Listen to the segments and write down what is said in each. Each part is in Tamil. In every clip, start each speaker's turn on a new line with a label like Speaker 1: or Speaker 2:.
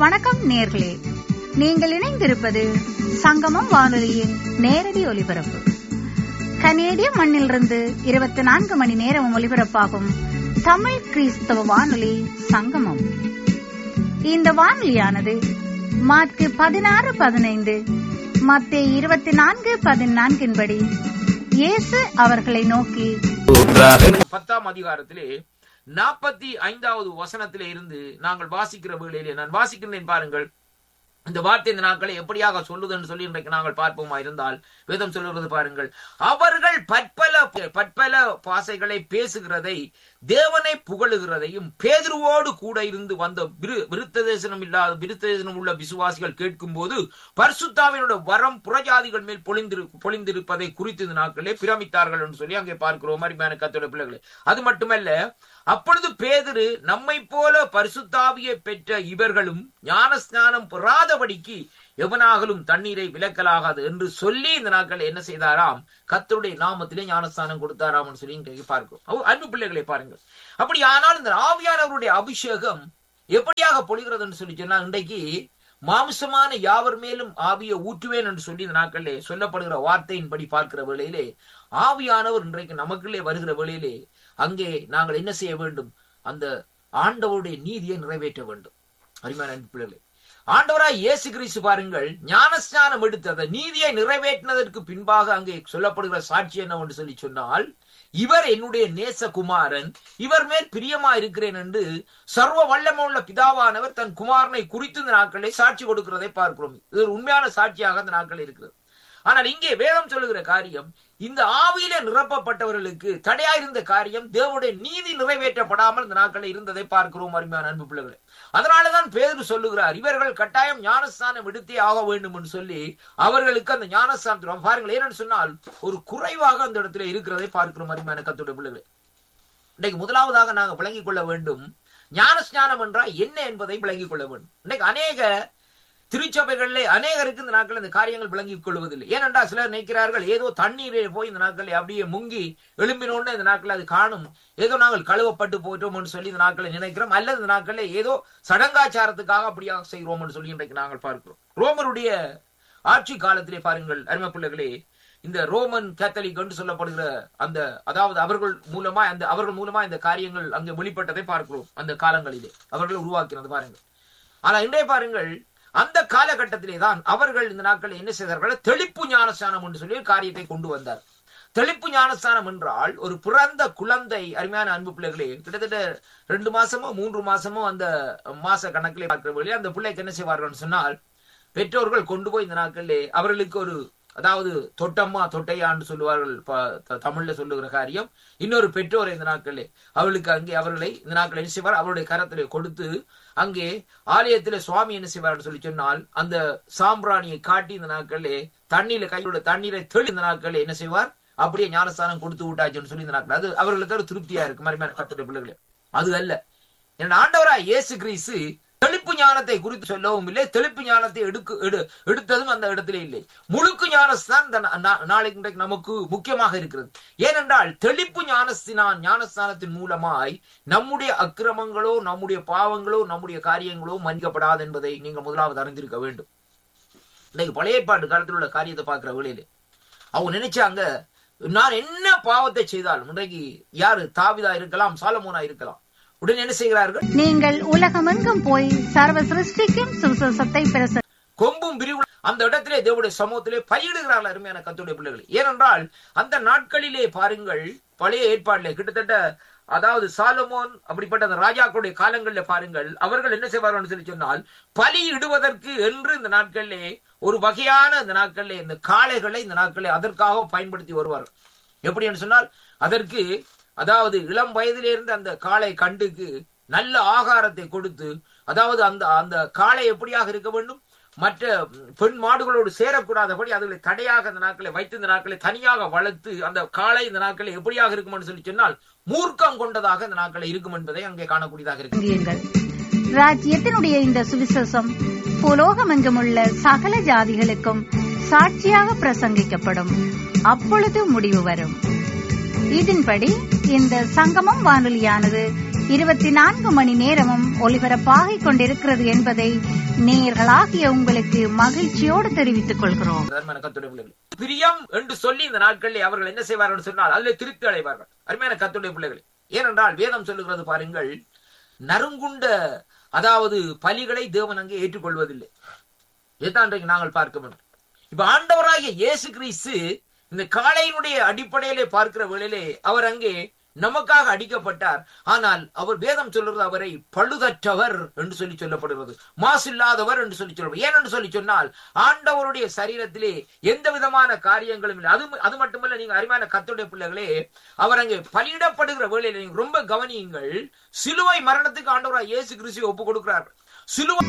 Speaker 1: வணக்கம் நேர்களே நீங்கள் இணைந்திருப்பது சங்கமம் வானொலியின் நேரடி ஒலிபரப்பு கனேடிய மண்ணிலிருந்து இருபத்தி நான்கு மணி நேரம் ஒலிபரப்பாகும் தமிழ் கிறிஸ்தவ வானொலி சங்கமம் இந்த வானொலியானது மார்க்கு பதினாறு பதினைந்து மத்திய இருபத்தி நான்கு பதினான்கின்படி இயேசு அவர்களை நோக்கி
Speaker 2: பத்தாம் அதிகாரத்திலே நாற்பத்தி ஐந்தாவது வசனத்திலே இருந்து நாங்கள் வாசிக்கிற வேளையிலே நான் வாசிக்கின்றேன் பாருங்கள் இந்த வார்த்தை இந்த நாட்களை எப்படியாக சொல்லுதுன்னு சொல்லி இன்றைக்கு நாங்கள் பார்ப்போமா இருந்தால் வேதம் சொல்லுகிறது பாருங்கள் அவர்கள் பற்பல பற்பல பாசைகளை பேசுகிறதை தேவனை புகழுகிறதையும் பேதுருவோடு கூட இருந்து வந்த விருத்த தேசனம் இல்லாத விருத்த தேசனம் உள்ள விசுவாசிகள் கேட்கும் போது பர்சுத்தாவினோட வரம் புறஜாதிகள் மேல் பொழிந்திரு பொழிந்திருப்பதை குறித்து இந்த நாட்களே பிரமித்தார்கள் என்று சொல்லி அங்கே பார்க்கிறோம் அருமையான கத்தோட பிள்ளைகளை அது மட்டுமல்ல அப்பொழுது பேதுரு நம்மை போல பரிசுத்தாவியை பெற்ற இவர்களும் ஞானஸ்நானம் பெறாதபடிக்கு எவனாகலும் தண்ணீரை விலக்கலாகாது என்று சொல்லி இந்த நாட்கள் என்ன செய்தாராம் கத்தருடைய நாமத்திலே ஞானஸ்தானம் கொடுத்தாராம் சொல்லி இன்றைக்கு பார்க்கிறோம் அன்பு பிள்ளைகளை பாருங்கள் அப்படி ஆனால் இந்த ஆவியானவருடைய அபிஷேகம் எப்படியாக பொழிகிறதுன்னு சொல்லி சொன்னா இன்றைக்கு மாம்சமான யாவர் மேலும் ஆவியை ஊற்றுவேன் என்று சொல்லி இந்த நாட்களிலே சொல்லப்படுகிற வார்த்தையின்படி பார்க்கிற வேளையிலே ஆவியானவர் இன்றைக்கு நமக்குள்ளே வருகிற வேளையிலே அங்கே நாங்கள் என்ன செய்ய வேண்டும் அந்த ஆண்டவருடைய நீதியை நிறைவேற்ற வேண்டும் அருமையான பிள்ளைகளே ஆண்டவராய் இயேசு கிறிஸ்து பாருங்கள் ஞானஸ்நானம் எடுத்து அந்த நீதியை நிறைவேற்றினதற்கு பின்பாக அங்கே சொல்லப்படுகிற சாட்சி என்னவென்று சொல்லி சொன்னால் இவர் என்னுடைய நேசகுமாரன் இவர் மேல் பிரியமா இருக்கிறேன் என்று சர்வ வல்லமுள்ள பிதாவானவர் தன் குமாரனை குறித்து இந்த நாட்களை சாட்சி கொடுக்கிறதை பார்க்கிறோம் இது ஒரு உண்மையான சாட்சியாக அந்த நாட்கள் இருக்கிறது ஆனால் இங்கே வேதம் சொல்லுகிற காரியம் இந்த ஆவியில நிரப்பப்பட்டவர்களுக்கு தடையாயிருந்த காரியம் தேவனுடைய நீதி நிறைவேற்றப்படாமல் இந்த நாட்களில் இருந்ததை பார்க்கிறோம் அருமையான அன்பு பிள்ளைகளை அதனாலதான் பேதர் சொல்லுகிறார் இவர்கள் கட்டாயம் ஞானஸ்தானம் எடுத்தே ஆக வேண்டும் என்று சொல்லி அவர்களுக்கு அந்த ஞானஸ்தானத்தில் பாருங்கள் ஏன்னு சொன்னால் ஒரு குறைவாக அந்த இடத்துல இருக்கிறதை பார்க்கிறோம் அருமையான கத்துடைய பிள்ளைகளை இன்னைக்கு முதலாவதாக நாங்கள் விளங்கிக் கொள்ள வேண்டும் ஞானஸ்நானம் என்றால் என்ன என்பதை விளங்கிக் கொள்ள வேண்டும் இன்னைக்கு அநேக திருச்சபைகளிலே அநேகருக்கு இந்த நாட்கள் இந்த காரியங்கள் விளங்கிக் கொள்வதில்லை ஏனென்றால் சிலர் நினைக்கிறார்கள் ஏதோ தண்ணீரே போய் இந்த நாட்களை அப்படியே முங்கி எழும்பினோன்னு இந்த நாட்கள் அது காணும் ஏதோ நாங்கள் கழுவப்பட்டு போயிட்டோம்னு சொல்லி இந்த நாட்களை நினைக்கிறோம் அல்லது இந்த நாட்களில் ஏதோ சடங்காச்சாரத்துக்காக அப்படியாக செய்கிறோம்னு சொல்லி இன்றைக்கு நாங்கள் பார்க்கிறோம் ரோமருடைய ஆட்சி காலத்திலே பாருங்கள் அருமை பிள்ளைகளே இந்த ரோமன் கேத்தலிக் என்று சொல்லப்படுகிற அந்த அதாவது அவர்கள் மூலமா அந்த அவர்கள் மூலமா இந்த காரியங்கள் அங்கே வெளிப்பட்டதை பார்க்கிறோம் அந்த காலங்களிலே அவர்கள் உருவாக்கினது பாருங்கள் ஆனா இன்றைய பாருங்கள் அந்த காலகட்டத்திலே தான் அவர்கள் இந்த நாட்களில் என்ன செய்தார்கள் தெளிப்பு ஞானஸ்தானம் என்று சொல்லி காரியத்தை கொண்டு வந்தார் தெளிப்பு ஞானஸ்தானம் என்றால் ஒரு பிறந்த குழந்தை அருமையான அன்பு பிள்ளைகளே கிட்டத்தட்ட ரெண்டு மாசமோ மூன்று மாசமோ அந்த மாச கணக்கிலே பார்க்கிற வழியே அந்த பிள்ளைக்கு என்ன செய்வார்கள் சொன்னால் பெற்றோர்கள் கொண்டு போய் இந்த நாட்களிலே அவர்களுக்கு ஒரு அதாவது தொட்டம்மா தொட்டையான்னு சொல்லுவார்கள் தமிழ்ல சொல்லுகிற காரியம் இன்னொரு பெற்றோரை இந்த நாட்களிலே அவளுக்கு அங்கே அவர்களை இந்த நாட்கள் என்ன செய்வார் அவருடைய கரத்திலே கொடுத்து அங்கே ஆலயத்திலே சுவாமி என்ன செய்வார் சொல்லி சொன்னால் அந்த சாம்பிராணியை காட்டி இந்த நாட்களிலே தண்ணீர்ல கையோட தண்ணீரை தெளி இந்த நாட்களில் என்ன செய்வார் அப்படியே ஞானஸ்தானம் கொடுத்து விட்டாச்சுன்னு சொல்லி இந்த நாட்கள் அது அவர்களுக்கு ஒரு திருப்தியா இருக்கு மறுமையான கத்துடைய பிள்ளைகளே அது அல்ல என் ஆண்டவரா இயேசு கிறிஸ்து தெளிப்பு ஞானத்தை குறித்து சொல்லவும் இல்லை தெளிப்பு ஞானத்தை எடுக்கு எடுத்ததும் அந்த இடத்திலே இல்லை முழுக்கு ஞானஸ்தான் நாளைக்கு இன்றைக்கு நமக்கு முக்கியமாக இருக்கிறது ஏனென்றால் தெளிப்பு ஞானஸ்தினான் ஞானஸ்தானத்தின் மூலமாய் நம்முடைய அக்கிரமங்களோ நம்முடைய பாவங்களோ நம்முடைய காரியங்களோ மன்னிக்கப்படாது என்பதை நீங்க முதலாவது அறிந்திருக்க வேண்டும் இன்னைக்கு பழைய ஏற்பாட்டு காலத்தில் உள்ள காரியத்தை பார்க்கிற வேளையிலே அவங்க நினைச்சாங்க நான் என்ன பாவத்தை செய்தாலும் இன்றைக்கு யாரு தாவிதா இருக்கலாம் சாலமோனா இருக்கலாம் உடனே என்ன செய்கிறார்கள்
Speaker 1: நீங்கள் உலகமெங்கும் போய் சர்வ சிருஷ்டிக்கும் சுவிசேஷத்தை பிரச
Speaker 2: கொம்பும் விரிவு அந்த இடத்திலே தேவடைய சமூகத்திலே பயிடுகிறார்கள் அருமையான கத்துடைய பிள்ளைகள் ஏனென்றால் அந்த நாட்களிலே பாருங்கள் பழைய ஏற்பாடுல கிட்டத்தட்ட அதாவது சாலமோன் அப்படிப்பட்ட அந்த ராஜாக்களுடைய காலங்களில் பாருங்கள் அவர்கள் என்ன செய்வார்கள் சொல்லி சொன்னால் பலி இடுவதற்கு என்று இந்த நாட்களிலே ஒரு வகையான இந்த நாட்களிலே இந்த காளைகளை இந்த நாட்களை அதற்காக பயன்படுத்தி வருவார்கள் எப்படி என்று சொன்னால் அதற்கு அதாவது இளம் வயதிலிருந்து அந்த காளை கண்டுக்கு நல்ல ஆகாரத்தை கொடுத்து அதாவது அந்த அந்த காளை எப்படியாக இருக்க வேண்டும் மற்ற பெண் மாடுகளோடு சேரக்கூடாதபடி அதுகளை தடையாக இந்த நாட்களை வைத்து இந்த நாட்களை தனியாக வளர்த்து அந்த காளை இந்த நாட்களை எப்படியாக இருக்கும் சொல்லி சொன்னால் மூர்க்கம் கொண்டதாக இந்த நாட்களை இருக்கும் என்பதை அங்கே காணக்கூடியதாக இருக்கு
Speaker 1: ராஜ்யத்தினுடைய இந்த சுவிசேஷம் புலோகமெங்கும் உள்ள சகல ஜாதிகளுக்கும் சாட்சியாக பிரசங்கிக்கப்படும் அப்பொழுது முடிவு வரும் இதன்படி இந்த சங்கமம் வானொலியானது இருபத்தி நான்கு மணி நேரமும் ஒலிபரப்பாகிக் கொண்டிருக்கிறது என்பதை நேயர்களாகிய உங்களுக்கு மகிழ்ச்சியோடு தெரிவித்துக் கொள்கிறோம்
Speaker 2: அருமையான கத்துடைய பிள்ளைகளே பிரியம் என்று சொல்லி இந்த நாட்களில் அவர்கள் என்ன செய்வார்கள் சொன்னால் அதில் திருப்தி அடைவார்கள் அருமையான கத்துடைய பிள்ளைகளே ஏனென்றால் வேதம் சொல்லுகிறது பாருங்கள் நறுங்குண்ட அதாவது பலிகளை தேவன் அங்கே ஏற்றுக்கொள்வதில்லை இதுதான் இன்றைக்கு நாங்கள் பார்க்க வேண்டும் இப்ப ஆண்டவராகிய இயேசு கிறிஸ்து இந்த காளையினுடைய அடிப்படையிலே பார்க்கிற வேளையிலே அவர் அங்கே நமக்காக அடிக்கப்பட்டார் ஆனால் அவர் வேதம் சொல்றது அவரை பழுதற்றவர் என்று சொல்லி சொல்லப்படுகிறது மாசில்லாதவர் என்று சொல்லி சொல்லப்படுகிறது ஏன் என்று சொல்லி சொன்னால் ஆண்டவருடைய சரீரத்திலே எந்த விதமான காரியங்களும் இல்லை அது அது மட்டுமல்ல நீங்க அருமையான கத்துடைய பிள்ளைகளே அவர் அங்கே பலியிடப்படுகிற வேளையில நீங்க ரொம்ப கவனியுங்கள் சிலுவை மரணத்துக்கு ஆண்டவராக இயேசு கிறிஸ்துவை ஒப்பு கொடுக்கிறார் சிலுவை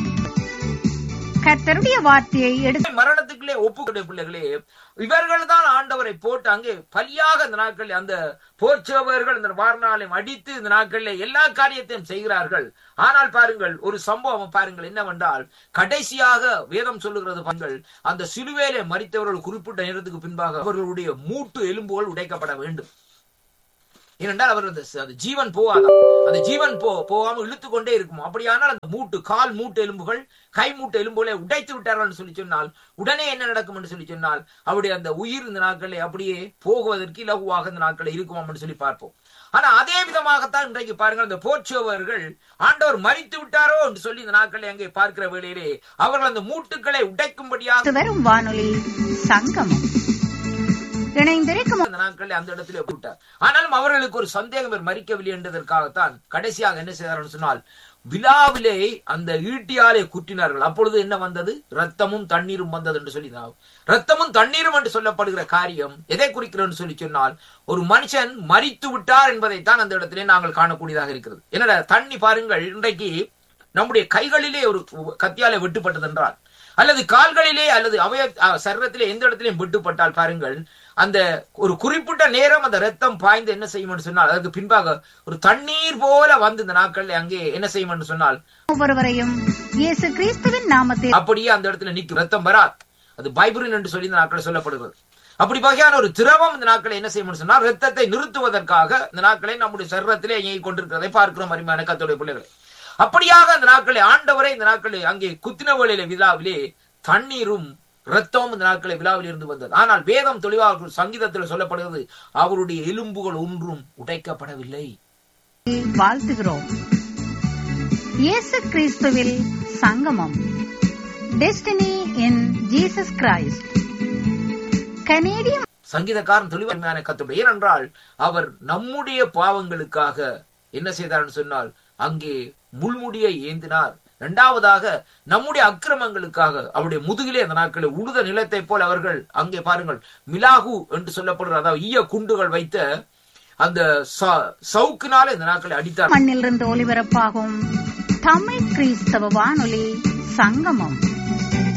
Speaker 1: கர்த்தருடைய வார்த்தையை எடுத்து
Speaker 2: மரணத்துக்குள்ளே ஒப்புக்கூடிய பிள்ளைகளே இவர்கள் தான் ஆண்டவரை போட்டு அங்கே பலியாக இந்த நாட்களில் அந்த போர்ச்சவர்கள் இந்த வாரணாலயம் அடித்து இந்த நாட்களில் எல்லா காரியத்தையும் செய்கிறார்கள் ஆனால் பாருங்கள் ஒரு சம்பவம் பாருங்கள் என்னவென்றால் கடைசியாக வேதம் சொல்லுகிறது பாருங்கள் அந்த சிலுவேலே மறித்தவர்கள் குறிப்பிட்ட நேரத்துக்கு பின்பாக அவர்களுடைய மூட்டு எலும்புகள் உடைக்கப்பட வேண்டும் ஏனென்றால் அவர் அந்த அந்த ஜீவன் போவாதாம் அந்த ஜீவன் போ போகாம இழுத்து கொண்டே இருக்கும் அப்படியானால் அந்த மூட்டு கால் மூட்டு எலும்புகள் கை மூட்டு எலும்புகளை உடைத்து விட்டார்கள் சொல்லி சொன்னால் உடனே என்ன நடக்கும் என்று சொல்லி சொன்னால் அவருடைய அந்த உயிர் இந்த நாட்களில் அப்படியே போகுவதற்கு இலகுவாக இந்த நாட்களில் இருக்குமாம் என்று சொல்லி பார்ப்போம் ஆனா அதே விதமாகத்தான் இன்றைக்கு பாருங்கள் அந்த போர்ச்சுவர்கள் ஆண்டவர் மறித்து விட்டாரோ என்று சொல்லி இந்த நாட்களை அங்கே பார்க்கிற வேளையிலே அவர்கள் அந்த மூட்டுக்களை உடைக்கும்படியாக
Speaker 1: வரும் வானொலி சங்கமம் இணைந்திருக்கும்
Speaker 2: அந்த நாட்களில் அந்த இடத்துல விட்டார் ஆனாலும் அவர்களுக்கு ஒரு சந்தேகம் இவர் மறிக்கவில்லை என்றதற்காகத்தான் கடைசியாக என்ன செய்தார்கள் சொன்னால் விழாவிலே அந்த ஈட்டியாலே குட்டினார்கள் அப்பொழுது என்ன வந்தது ரத்தமும் தண்ணீரும் வந்தது என்று சொல்லி ரத்தமும் தண்ணீரும் என்று சொல்லப்படுகிற காரியம் எதை குறிக்கிறது சொல்லி சொன்னால் ஒரு மனுஷன் மறித்து விட்டார் என்பதைத்தான் அந்த இடத்திலே நாங்கள் காணக்கூடியதாக இருக்கிறது என்னடா தண்ணி பாருங்கள் இன்றைக்கு நம்முடைய கைகளிலே ஒரு கத்தியாலே வெட்டுப்பட்டது என்றால் அல்லது கால்களிலே அல்லது அவய சரீரத்திலே எந்த இடத்திலையும் வெட்டுப்பட்டால் பாருங்கள் அந்த ஒரு குறிப்பிட்ட நேரம் அந்த ரத்தம் பாய்ந்து என்ன செய்யும் சொன்னால் அதற்கு பின்பாக ஒரு தண்ணீர் போல வந்து இந்த நாட்கள் அங்கே என்ன செய்யும் சொன்னால்
Speaker 1: ஒவ்வொருவரையும் இயேசு கிறிஸ்துவின் நாமத்தில்
Speaker 2: அப்படியே அந்த இடத்துல நிற்கும் ரத்தம் வராது அது பைபிரின் என்று சொல்லி இந்த நாட்கள் சொல்லப்படுகிறது அப்படி வகையான ஒரு திரவம் இந்த நாட்களை என்ன செய்யும் சொன்னால் ரத்தத்தை நிறுத்துவதற்காக இந்த நாட்களை நம்முடைய சரீரத்திலே இயங்கிக் கொண்டிருக்கிறதை பார்க்கிறோம் அருமையான கத்தோடைய பிள்ளைகளை அப்படியாக அந்த நாட்களை ஆண்டவரை இந்த நாட்களை அங்கே குத்தின வேளையில விழாவிலே தண்ணீரும் ரத்தமும் இந்த நாட்களை விழாவில் இருந்து வந்தது ஆனால் வேதம் தெளிவாக சங்கீதத்தில் சொல்லப்படுகிறது அவருடைய எலும்புகள் ஒன்றும் உடைக்கப்படவில்லை
Speaker 1: வாழ்த்துகிறோம் இயேசு கிறிஸ்துவில் சங்கமம் டெஸ்டினி இன் ஜீசஸ் கிரைஸ்ட் கனேடிய
Speaker 2: சங்கீதக்காரன் தெளிவான கத்துடைய ஏனென்றால் அவர் நம்முடைய பாவங்களுக்காக என்ன செய்தார்னு சொன்னால் அங்கே முள்முடியை ஏந்தினார் இரண்டாவதாக நம்முடைய அக்கிரமங்களுக்காக அவருடைய முதுகிலே அந்த நாட்களில் உழுத நிலத்தை போல் அவர்கள் அங்கே பாருங்கள் மிலாகு என்று சொல்லப்படுற அதாவது ஈய குண்டுகள் வைத்த அந்த சவுக்கினால இந்த நாட்களை அடித்தார்
Speaker 1: மண்ணிலிருந்து ஒலிபரப்பாகும் தமிழ் கிறிஸ்தவ வானொலி சங்கமம்